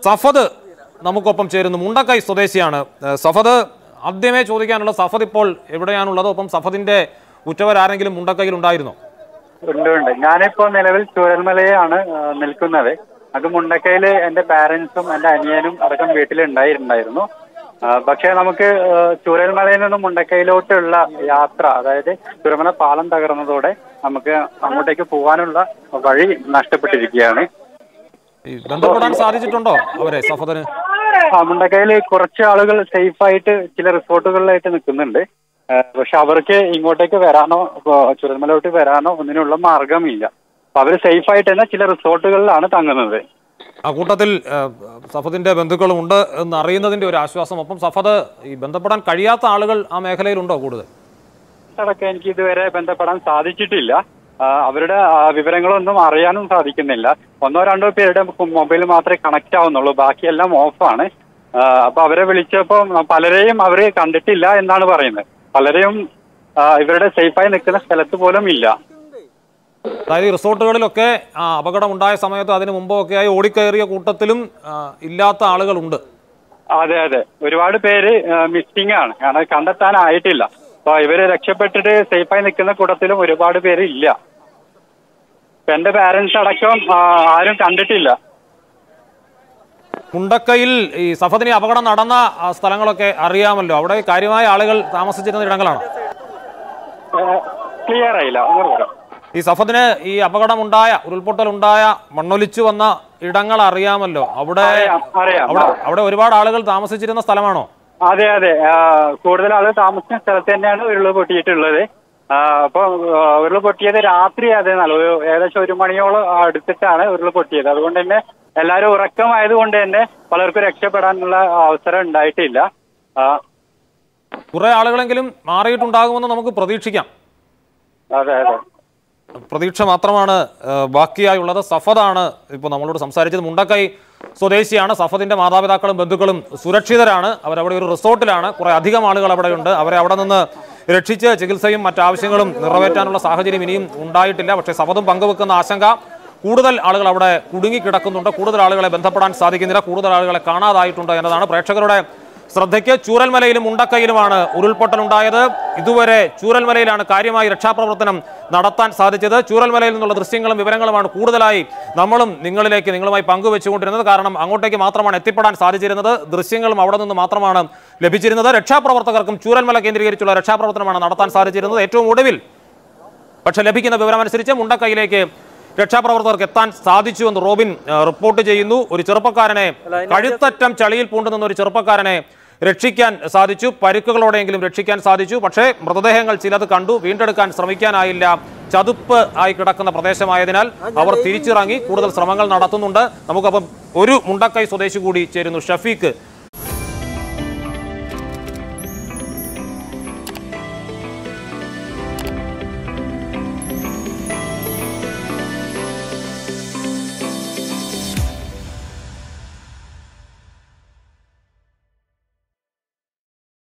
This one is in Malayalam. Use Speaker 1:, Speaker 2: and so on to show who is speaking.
Speaker 1: സഫദ് നമുക്കൊപ്പം ചേരുന്നു മുണ്ടക്കൈ സ്വദേശിയാണ് ഏഹ് സഫദ് ആദ്യമേ ചോദിക്കാനുള്ള സഫദ് ഇപ്പോൾ എവിടെയാണുള്ളത് ഒപ്പം സഫദിന്റെ ഉറ്റവരാരെങ്കിലും മുണ്ടക്കൈയിൽ ഉണ്ടായിരുന്നോ
Speaker 2: ഉണ്ട് ഉണ്ട് ഞാനിപ്പോ നിലവിൽ ചൂരൽമലയാണ് ആ, നിൽക്കുന്നത് അത് മുണ്ടക്കയില് എന്റെ പാരന്റ്സും എന്റെ അനിയനും അടക്കം വീട്ടിലുണ്ടായിട്ടുണ്ടായിരുന്നു ആ, പക്ഷേ നമുക്ക് ആ, ചൂരൽമലയിൽ നിന്നും മുണ്ടക്കയിലോട്ടുള്ള യാത്ര അതായത് ചൂരൽമല പാലം തകർന്നതോടെ നമുക്ക് അങ്ങോട്ടേക്ക് പോകാനുള്ള വഴി നഷ്ടപ്പെട്ടിരിക്കുകയാണ്
Speaker 1: ഈ ബന്ധപ്പെടാൻ സാധിച്ചിട്ടുണ്ടോ അവരെ സഫദിന്
Speaker 2: ആ മുണ്ടക്കയിൽ കുറച്ച് ആളുകൾ സേഫ് ആയിട്ട് ചില റിസോർട്ടുകളിലായിട്ട് നിൽക്കുന്നുണ്ട് ആ, പക്ഷെ അവർക്ക് ഇങ്ങോട്ടേക്ക് വരാനോ ഇപ്പോ ചുരൽമലയോട്ട് വരാനോ ഒന്നിനുള്ള മാർഗമില്ല അപ്പൊ അവര് സേഫ് ആയിട്ട് തന്നെ ചില റിസോർട്ടുകളിലാണ് തങ്ങുന്നത്
Speaker 1: ആ കൂട്ടത്തിൽ ഏഹ്, സഫദിന്റെ ബന്ധുക്കളും ഉണ്ട് എന്ന് അറിയുന്നതിന്റെ ഒരു ആശ്വാസം ഒപ്പം സഫദ് ഈ ബന്ധപ്പെടാൻ കഴിയാത്ത ആളുകൾ ആ മേഖലയിലുണ്ടോ കൂടുതൽ
Speaker 2: അടക്കം എനിക്ക് ഇതുവരെ ബന്ധപ്പെടാൻ സാധിച്ചിട്ടില്ല ആ, അവരുടെ ആ, വിവരങ്ങളൊന്നും അറിയാനും സാധിക്കുന്നില്ല ഒന്നോ രണ്ടോ പേരുടെ മൊബൈൽ മാത്രമേ കണക്ട് ആവുന്നുള്ളൂ ബാക്കിയെല്ലാം ഓഫാണ് ആ, അപ്പൊ അവരെ വിളിച്ചപ്പോൾ പലരെയും അവര് കണ്ടിട്ടില്ല എന്നാണ് പറയുന്നത് പലരെയും ആ, ഇവരുടെ സേഫായി നിൽക്കുന്ന സ്ഥലത്ത് പോലും ഇല്ല
Speaker 1: അതായത് ഈ റിസോർട്ടുകളിലൊക്കെ ആ, അപകടം ഉണ്ടായ സമയത്ത് അതിന് മുമ്പൊക്കെയായി ഓടിക്കയറിയ കൂട്ടത്തിലും ആ, ഇല്ലാത്ത ആളുകളുണ്ട്
Speaker 2: അതെ അതെ ഒരുപാട് പേര് മിസ്സിംഗ് ആണ് കാരണം കണ്ടെത്താനായിട്ടില്ല അപ്പൊ ഇവര് രക്ഷപ്പെട്ടിട്ട് സേഫായി നിൽക്കുന്ന കൂട്ടത്തിലും ഒരുപാട് പേര് ഇല്ല ഇപ്പൊ എന്റെ പാരന്റ്സ് അടക്കം ആ, ആരും കണ്ടിട്ടില്ല
Speaker 1: മുണ്ടക്കയിൽ ഈ സഫദിന് അപകടം നടന്ന ആ, സ്ഥലങ്ങളൊക്കെ അറിയാമല്ലോ അവിടെ കാര്യമായ ആളുകൾ താമസിച്ചിരുന്ന ഇടങ്ങളാണ്
Speaker 2: ക്ലിയർ ആയില്ല ഒന്നുകൂടെ പറയാം
Speaker 1: ഈ സഫദിന് ഈ അപകടമുണ്ടായ ഉരുൾപൊട്ടലുണ്ടായ മണ്ണൊലിച്ചു വന്ന ഇടങ്ങൾ അറിയാമല്ലോ അവിടെ
Speaker 2: അറിയാം അറിയാം
Speaker 1: അവിടെ അവിടെ ഒരുപാട് ആളുകൾ താമസിച്ചിരുന്ന സ്ഥലമാണോ
Speaker 2: അതെ അതെ ആ, കൂടുതൽ ആളുകൾ താമസിക്കുന്ന സ്ഥലത്ത് തന്നെയാണ് ഉരുള് പൊട്ടിയിട്ടുള്ളത് ആ, അപ്പൊ ആ, ഉരുള് പൊട്ടിയത് രാത്രി അതേ നല്ല ഒരു ഏകദേശം ഒരു മണിയോളം അടുത്തിട്ടാണ് ഉരുള് പൊട്ടിയത് അതുകൊണ്ട് തന്നെ എല്ലാവരും ഉറക്കമായതുകൊണ്ട് തന്നെ പലർക്കും രക്ഷപ്പെടാനുള്ള അവസരം ഉണ്ടായിട്ടില്ല ആ,
Speaker 1: കുറെ ആളുകളെങ്കിലും മാറിയിട്ടുണ്ടാകുമെന്ന് നമുക്ക് പ്രതീക്ഷിക്കാം
Speaker 2: അതെ അതെ
Speaker 1: പ്രതീക്ഷ മാത്രമാണ് ഏഹ്, ബാക്കിയായുള്ളത് സഫദാണ് ഇപ്പോൾ നമ്മളോട് സംസാരിച്ചത് മുണ്ടക്കൈ സ്വദേശിയാണ് സഫദിന്റെ മാതാപിതാക്കളും ബന്ധുക്കളും സുരക്ഷിതരാണ് അവരവിടെ ഒരു റിസോർട്ടിലാണ് കുറെ അധികം ആളുകൾ അവിടെയുണ്ട് അവരെ അവിടെ നിന്ന് രക്ഷിച്ച് ചികിത്സയും മറ്റാവശ്യങ്ങളും നിറവേറ്റാനുള്ള സാഹചര്യം ഇനിയും ഉണ്ടായിട്ടില്ല പക്ഷേ സഫദും പങ്കുവെക്കുന്ന ആശങ്ക കൂടുതൽ ആളുകൾ അവിടെ കുടുങ്ങിക്കിടക്കുന്നുണ്ട് കൂടുതൽ ആളുകളെ ബന്ധപ്പെടാൻ സാധിക്കുന്നില്ല കൂടുതൽ ആളുകളെ കാണാതായിട്ടുണ്ട് എന്നതാണ് പ്രേക്ഷകരുടെ ശ്രദ്ധയ്ക്ക് ചൂരൽമലയിലും മുണ്ടക്കയിലുമാണ് ഉരുൾപൊട്ടലുണ്ടായത് ഇതുവരെ ചൂരൽമലയിലാണ് കാര്യമായി രക്ഷാപ്രവർത്തനം നടത്താൻ സാധിച്ചത് ചൂരൽമലയിൽ നിന്നുള്ള ദൃശ്യങ്ങളും വിവരങ്ങളുമാണ് കൂടുതലായി നമ്മളും നിങ്ങളിലേക്ക് നിങ്ങളുമായി പങ്കുവെച്ചുകൊണ്ടിരുന്നത് കാരണം അങ്ങോട്ടേക്ക് മാത്രമാണ് എത്തിപ്പെടാൻ സാധിച്ചിരുന്നത് ദൃശ്യങ്ങളും അവിടെ നിന്ന് മാത്രമാണ് ലഭിച്ചിരുന്നത് രക്ഷാപ്രവർത്തകർക്കും ചൂരൽമല കേന്ദ്രീകരിച്ചുള്ള രക്ഷാപ്രവർത്തനമാണ് നടത്താൻ സാധിച്ചിരുന്നത് ഏറ്റവും ഒടുവിൽ പക്ഷെ ലഭിക്കുന്ന വിവരമനുസരിച്ച് മുണ്ടക്കൈയിലേക്ക് രക്ഷാപ്രവർത്തകർക്ക് എത്താൻ സാധിച്ചു എന്ന് റോബിൻ ആ, റിപ്പോർട്ട് ചെയ്യുന്നു ഒരു ചെറുപ്പക്കാരനെ കഴുത്തറ്റം ചളിയിൽ പൂണ്ടുനിന്ന ഒരു ചെറുപ്പക്കാരനെ രക്ഷിക്കാൻ സാധിച്ചു പരുക്കുകളോടെയെങ്കിലും രക്ഷിക്കാൻ സാധിച്ചു പക്ഷേ മൃതദേഹങ്ങൾ ചിലത് കണ്ടു വീണ്ടെടുക്കാൻ ശ്രമിക്കാനായില്ല ചതുപ്പ് ആയി കിടക്കുന്ന പ്രദേശമായതിനാൽ അവർ തിരിച്ചിറങ്ങി കൂടുതൽ ശ്രമങ്ങൾ നടത്തുന്നുണ്ട് നമുക്കപ്പം ഒരു മുണ്ടക്കൈ സ്വദേശി കൂടി ചേരുന്നു ഷഫീഖ്